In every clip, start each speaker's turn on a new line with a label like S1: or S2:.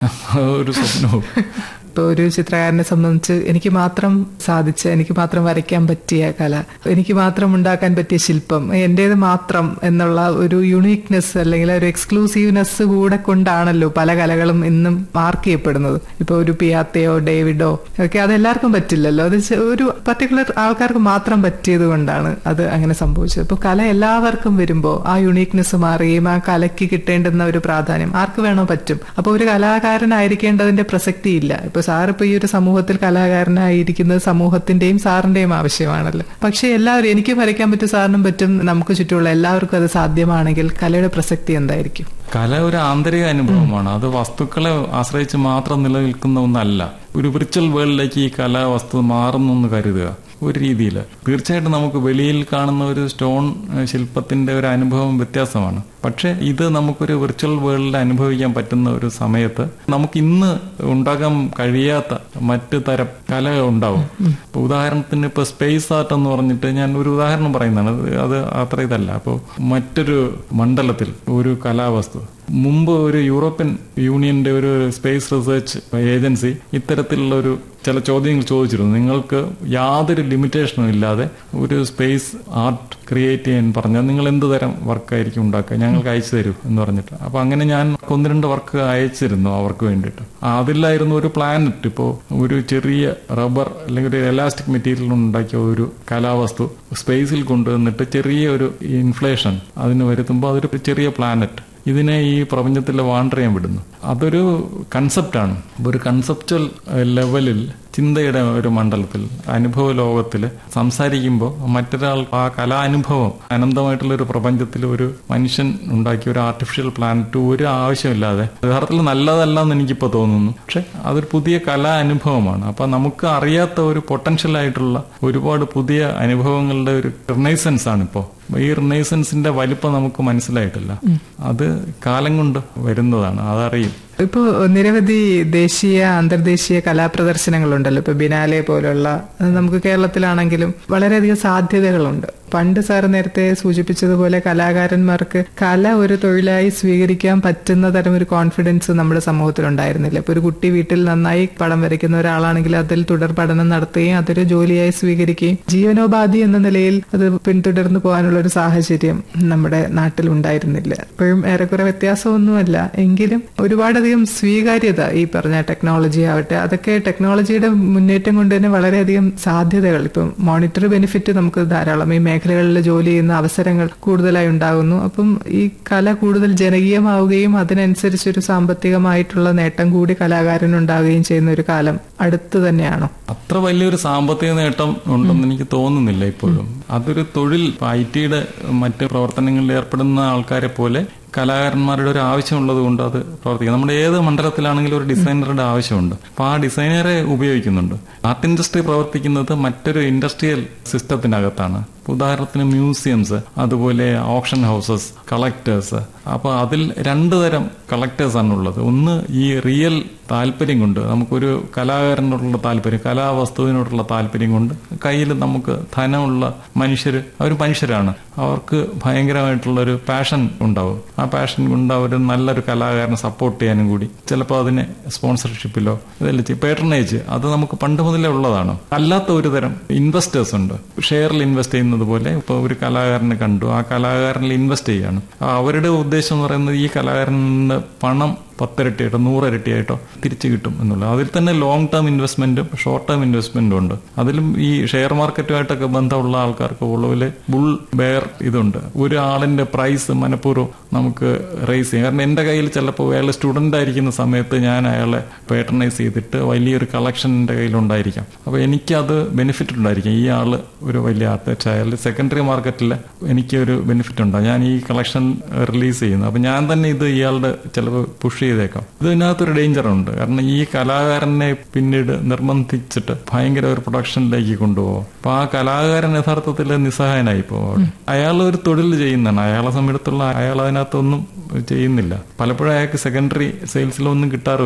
S1: ഒരു സ്വപ്നവും
S2: ഇപ്പോൾ ഒരു ചിത്രകാരനെ സംബന്ധിച്ച് എനിക്ക് മാത്രം സാധിച്ച എനിക്ക് മാത്രം വരയ്ക്കാൻ പറ്റിയ കല എനിക്ക് മാത്രം ഉണ്ടാക്കാൻ പറ്റിയ ശില്പം എന്റേത് മാത്രം എന്നുള്ള ഒരു യുണീക്നെസ് അല്ലെങ്കിൽ ഒരു എക്സ്ക്ലൂസീവ്നെസ് കൂടെ കൊണ്ടാണല്ലോ പല കലകളും ഇന്നും മാർക്ക് ചെയ്യപ്പെടുന്നത് ഇപ്പോൾ ഒരു പിയാത്തയോ ഡേവിഡോ ഒക്കെ അതെല്ലാവർക്കും പറ്റില്ലല്ലോ അത് ചെ- ഒരു പർട്ടിക്കുലർ ആൾക്കാർക്ക് മാത്രം പറ്റിയത് കൊണ്ടാണ് അത് അങ്ങനെ സംഭവിച്ചത് ഇപ്പോൾ കല എല്ലാവർക്കും വരുമ്പോൾ ആ യുണീക്നെസ് മാറുകയും ആ കലയ്ക്ക് കിട്ടേണ്ടുന്ന ഒരു പ്രാധാന്യം ആർക്ക് വേണോ പറ്റും അപ്പോൾ ഒരു കലാകാരനായിരിക്കേണ്ടതിന്റെ പ്രസക്തിയില്ല ഇപ്പൊ സാർ ഇപ്പൊ ഈ ഒരു സമൂഹത്തിൽ കലാകാരനായിരിക്കുന്നത് സമൂഹത്തിന്റെയും സാറിന്റെയും ആവശ്യമാണല്ലോ പക്ഷെ എല്ലാവരും എനിക്ക് വരയ്ക്കാൻ പറ്റും സാറിനും പറ്റും നമുക്ക് ചുറ്റുമുള്ള എല്ലാവർക്കും അത് സാധ്യമാണെങ്കിൽ കലയുടെ പ്രസക്തി എന്തായിരിക്കും
S1: കല ഒരു ആന്തരിക അനുഭവമാണ് അത് വസ്തുക്കളെ ആശ്രയിച്ച് മാത്രം നിലനിൽക്കുന്ന ഒന്നല്ല ഒരു വിർച്വൽ വേൾഡിലേക്ക് ഈ കലാ വസ്തു മാറുന്നു എന്ന് കരുതുക ഒരു രീതിയിൽ തീർച്ചയായിട്ടും നമുക്ക് വെളിയിൽ കാണുന്ന ഒരു സ്റ്റോൺ ഏഹ്, ശില്പത്തിന്റെ ഒരു അനുഭവം വ്യത്യാസമാണ് പക്ഷെ ഇത് നമുക്കൊരു വിർച്വൽ വേൾഡിൽ അനുഭവിക്കാൻ പറ്റുന്ന ഒരു സമയത്ത് നമുക്ക് ഇന്ന് ഉണ്ടാക്കാൻ കഴിയാത്ത മറ്റ് തരം കല ഉണ്ടാവും ഇപ്പൊ ഉദാഹരണത്തിന് ഇപ്പൊ സ്പേസ് ആർട്ട് എന്ന് പറഞ്ഞിട്ട് ഞാൻ ഒരു ഉദാഹരണം പറയുന്നതാണ് അത് അത് അത്ര ഇതല്ല അപ്പോൾ മറ്റൊരു മണ്ഡലത്തിൽ ഒരു കലാവസ്തു മുമ്പ് ഒരു യൂറോപ്യൻ യൂണിയന്റെ ഒരു സ്പേസ് റിസർച്ച് ഏജൻസി ഇത്തരത്തിലുള്ള ഒരു ചില ചോദ്യങ്ങൾ ചോദിച്ചിരുന്നു നിങ്ങൾക്ക് യാതൊരു ലിമിറ്റേഷനും ഇല്ലാതെ ഒരു സ്പേസ് ആർട്ട് ക്രിയേറ്റ് ചെയ്യാൻ പറഞ്ഞാൽ നിങ്ങൾ എന്ത് തരം വർക്കായിരിക്കും ഉണ്ടാക്കുക ഞങ്ങൾക്ക് അയച്ചു തരൂ എന്ന് പറഞ്ഞിട്ട് അപ്പൊ അങ്ങനെ ഞാൻ ഒന്ന് രണ്ട് വർക്ക് അയച്ചിരുന്നു അവർക്ക് വേണ്ടിയിട്ട് അതിലായിരുന്നു ഒരു പ്ലാനറ്റ് ഇപ്പോ ഒരു ചെറിയ റബ്ബർ അല്ലെങ്കിൽ ഒരു എലാസ്റ്റിക് മെറ്റീരിയൽ ഉണ്ടാക്കിയ ഒരു കലാവസ്തു സ്പേസിൽ കൊണ്ടുവന്നിട്ട് ചെറിയ ഒരു ഇൻഫ്ലേഷൻ അതിന് വരുത്തുമ്പോൾ അതൊരു ചെറിയ പ്ലാനറ്റ് ഇതിനെ ഈ പ്രപഞ്ചത്തിൽ വാണ്ടർ ചെയ്യാൻ വിടുന്നു അതൊരു കൺസെപ്റ്റാണ് ഒരു കൺസെപ്റ്റൽ ലെവലിൽ ചിന്തയുടെ ഒരു മണ്ഡലത്തിൽ അനുഭവ ലോകത്തിൽ സംസാരിക്കുമ്പോൾ മറ്റൊരാൾ ആ കലാനുഭവം അനന്തമായിട്ടുള്ള ഒരു പ്രപഞ്ചത്തിൽ ഒരു മനുഷ്യൻ ഉണ്ടാക്കിയ ഒരു ആർട്ടിഫിഷ്യൽ പ്ലാനറ്റ് ഒരു ആവശ്യമില്ലാതെ യഥാർത്ഥത്തിൽ നല്ലതല്ല എന്ന് എനിക്കിപ്പോൾ തോന്നുന്നു പക്ഷെ അതൊരു പുതിയ കലാ അനുഭവമാണ് അപ്പൊ നമുക്ക് അറിയാത്ത ഒരു പൊട്ടൻഷ്യൽ ആയിട്ടുള്ള ഒരുപാട് പുതിയ അനുഭവങ്ങളുടെ ഒരു റിനൈസൻസ് ആണ് ഇപ്പോ ഈ റിനൈസൻസിന്റെ വലിപ്പം നമുക്ക് മനസ്സിലായിട്ടില്ല അത് കാലം കൊണ്ട് വരുന്നതാണ് അതറിയും
S2: ഇപ്പോൾ നിരവധി ദേശീയ അന്തർദേശീയ കലാപ്രദർശനങ്ങളുണ്ടല്ലോ ഇപ്പൊ ബിനാലെ പോലുള്ള അത് നമുക്ക് കേരളത്തിലാണെങ്കിലും വളരെയധികം സാധ്യതകളുണ്ട് പണ്ട് സാർ നേരത്തെ സൂചിപ്പിച്ചതുപോലെ കലാകാരന്മാർക്ക് കല ഒരു തൊഴിലായി സ്വീകരിക്കാൻ പറ്റുന്ന തരം ഒരു കോൺഫിഡൻസ് നമ്മുടെ സമൂഹത്തിൽ ഉണ്ടായിരുന്നില്ല ഇപ്പൊ ഒരു കുട്ടി വീട്ടിൽ നന്നായി പടം വരയ്ക്കുന്ന ഒരാളാണെങ്കിൽ അതിൽ തുടർ പഠനം നടത്തുകയും അതൊരു ജോലിയായി സ്വീകരിക്കുകയും ജീവനോപാധി എന്ന നിലയിൽ അത് പിന്തുടർന്നു പോകാനുള്ള ഒരു സാഹചര്യം നമ്മുടെ നാട്ടിൽ ഉണ്ടായിരുന്നില്ല ഇപ്പോഴും ഏറെക്കുറെ വ്യത്യാസമൊന്നുമല്ല എങ്കിലും ഒരുപാടധികം സ്വീകാര്യത ഈ പറഞ്ഞ ടെക്നോളജി ആവട്ടെ അതൊക്കെ ടെക്നോളജിയുടെ മുന്നേറ്റം കൊണ്ട് തന്നെ വളരെയധികം സാധ്യതകൾ ഇപ്പം മോണിറ്ററി ബെനിഫിറ്റ് നമുക്ക് ധാരാളം ഈ മേഖലകളിൽ ജോലി ചെയ്യുന്ന അവസരങ്ങൾ കൂടുതലായി ഉണ്ടാകുന്നു അപ്പം ഈ കല കൂടുതൽ ജനകീയമാവുകയും അതിനനുസരിച്ച് ഒരു സാമ്പത്തികമായിട്ടുള്ള നേട്ടം കൂടി കലാകാരനുണ്ടാവുകയും ചെയ്യുന്ന ഒരു കാലം അടുത്ത് തന്നെയാണോ
S1: അത്ര വലിയൊരു സാമ്പത്തിക നേട്ടം ഉണ്ടെന്ന് എനിക്ക് തോന്നുന്നില്ല ഇപ്പോഴും അതൊരു തൊഴിൽ ഐ ടിയുടെ മറ്റ് പ്രവർത്തനങ്ങളിൽ ഏർപ്പെടുന്ന ആൾക്കാരെ പോലെ കലാകാരന്മാരുടെ ഒരു ആവശ്യമുള്ളത് കൊണ്ട് അത് പ്രവർത്തിക്കും നമ്മുടെ ഏത് മണ്ഡലത്തിലാണെങ്കിലും ഒരു ഡിസൈനറുടെ ആവശ്യമുണ്ട് അപ്പൊ ആ ഡിസൈനറെ ഉപയോഗിക്കുന്നുണ്ട് ആർട്ട് ഇൻഡസ്ട്രി പ്രവർത്തിക്കുന്നത് മറ്റൊരു ഇൻഡസ്ട്രിയൽ സിസ്റ്റത്തിനകത്താണ് ഇപ്പൊ ഉദാഹരണത്തിന് മ്യൂസിയംസ് അതുപോലെ ഓപ്ഷൻ ഹൗസസ് കളക്ടേഴ്സ് അപ്പൊ അതിൽ രണ്ടു തരം കളക്ടേഴ്സ് ആണ് ഉള്ളത് ഒന്ന് ഈ റിയൽ താല്പര്യം കൊണ്ട് നമുക്കൊരു കലാകാരനോടുള്ള താല്പര്യം കലാവസ്തുവിനോടുള്ള താല്പര്യം കൊണ്ട് കയ്യിൽ നമുക്ക് ധനമുള്ള മനുഷ്യർ അവർ മനുഷ്യരാണ് അവർക്ക് ഭയങ്കരമായിട്ടുള്ള ഒരു പാഷൻ ഉണ്ടാവും ആ പാഷൻ കൊണ്ട് അവർ നല്ലൊരു കലാകാരനെ സപ്പോർട്ട് ചെയ്യാനും കൂടി ചിലപ്പോൾ അതിന് സ്പോൺസർഷിപ്പിലോ ഇതെല്ലാം ചെയ്യും പേട്ടർനേജ് അത് നമുക്ക് പണ്ട് മുതലേ ഉള്ളതാണ് അല്ലാത്ത ഒരു തരം ഇൻവെസ്റ്റേഴ്സ് ഉണ്ട് ഷെയറിൽ ഇൻവെസ്റ്റ് ചെയ്യുന്നത് പോലെ ഇപ്പോൾ ഒരു കലാകാരനെ കണ്ടു ആ കലാകാരനിൽ ഇൻവെസ്റ്റ് ചെയ്യാണ് ആ അവരുടെ ഉദ്ദേശം എന്ന് പറയുന്നത് ഈ കലാകാരന് പണം പത്തിരട്ടിയായിട്ടോ നൂറിരട്ടിയായിട്ടോ തിരിച്ചു കിട്ടും എന്നുള്ളത് അതിൽ തന്നെ ലോങ് ടേം ഇൻവെസ്റ്റ്മെന്റും ഷോർട്ട് ടേം ഇൻവെസ്റ്റ്മെന്റും ഉണ്ട് അതിലും ഈ ഷെയർ മാർക്കറ്റുമായിട്ടൊക്കെ ബന്ധമുള്ള ആൾക്കാർക്ക് ഉള്ളതിൽ ബുൾ ബെയർ ഇതുണ്ട് ഒരു ആളിന്റെ പ്രൈസ് മനഃപൂർവ്വം നമുക്ക് റേസ് ചെയ്യാം കാരണം എന്റെ കയ്യിൽ ചിലപ്പോൾ അയാൾ സ്റ്റുഡന്റ് ആയിരിക്കുന്ന സമയത്ത് ഞാൻ അയാളെ പേട്ടർനൈസ് ചെയ്തിട്ട് വലിയൊരു കളക്ഷൻ എന്റെ കയ്യിലുണ്ടായിരിക്കാം അപ്പൊ എനിക്കത് ബെനിഫിറ്റ് ഉണ്ടായിരിക്കും ഈ ആള് ഒരു വലിയ ആർട്ടിസ്റ്റ് ആയാലും സെക്കൻഡറി മാർക്കറ്റിൽ എനിക്ക് ഒരു ബെനിഫിറ്റ് ഉണ്ടാകും ഞാൻ ഈ കളക്ഷൻ റിലീസ് ചെയ്യുന്നു അപ്പൊ ഞാൻ തന്നെ ഇത് ഇയാളുടെ ചിലപ്പോൾ പുഷ് ചെയ്തേക്കാം ഇതിനകത്തൊരു ഡേഞ്ചർ ഉണ്ട് കാരണം ഈ കലാകാരനെ പിന്നീട് നിർബന്ധിച്ചിട്ട് ഭയങ്കര ഒരു പ്രൊഡക്ഷനിലേക്ക് കൊണ്ടുപോകും അപ്പൊ ആ കലാകാരൻ യഥാർത്ഥത്തിൽ നിസ്സഹായനായി പോകും അയാൾ ഒരു തൊഴിൽ ചെയ്യുന്നതാണ് അയാളെ സമയത്തുള്ള അയാൾ അതിനകത്തൊന്നും ചെയ്യുന്നില്ല പലപ്പോഴും അയാൾക്ക് സെക്കൻഡറി സെയിൽസിലൊന്നും കിട്ടാറുമില്ല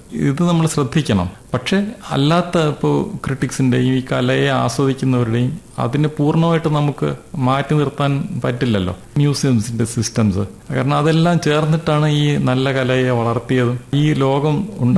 S1: ഇത് നമ്മൾ ശ്രദ്ധിക്കണം പക്ഷെ അല്ലാത്ത ഇപ്പോൾ ക്രിട്ടിക്സിന്റെയും ഈ കലയെ ആസ്വദിക്കുന്നവരുടെയും അതിനെ പൂർണ്ണമായിട്ട് നമുക്ക് മാറ്റി നിർത്താൻ പറ്റില്ലല്ലോ മ്യൂസിയംസിന്റെ സിസ്റ്റംസ് കാരണം അതെല്ലാം ചേർന്നിട്ടാണ് ഈ നല്ല കലയെ വളർത്തിയതും ഈ ലോകം